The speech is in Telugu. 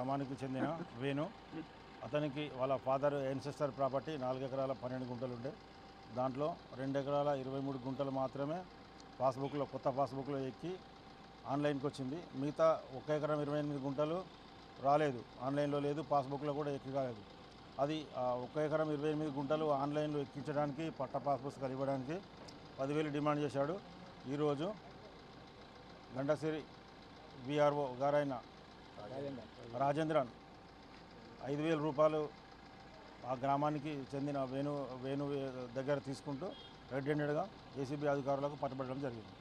గ్రామానికి చెందిన వేణు అతనికి వాళ్ళ ఫాదర్ ఎన్సెస్టర్ ప్రాపర్టీ నాలుగు ఎకరాల పన్నెండు గుంటలు ఉండే దాంట్లో రెండు ఎకరాల ఇరవై మూడు గుంటలు మాత్రమే పాస్బుక్లో కొత్త పాస్బుక్లో ఎక్కి ఆన్లైన్కి వచ్చింది మిగతా ఒక ఎకరం ఇరవై ఎనిమిది గుంటలు రాలేదు ఆన్లైన్లో లేదు పాస్బుక్లో కూడా ఎక్కి కాలేదు అది ఆ ఒక ఎకరం ఇరవై ఎనిమిది గుంటలు ఆన్లైన్లో ఎక్కించడానికి పట్ట పాస్ పుస్తకాలు ఇవ్వడానికి పదివేలు డిమాండ్ చేశాడు ఈరోజు గండసిరి విఆర్ఓ గారైన రాజేంద్రన్ ఐదు వేల రూపాయలు ఆ గ్రామానికి చెందిన వేణు వేణు దగ్గర తీసుకుంటూ రెడ్ హ్యాండెడ్గా ఏసీబీ అధికారులకు పట్టుబడడం జరిగింది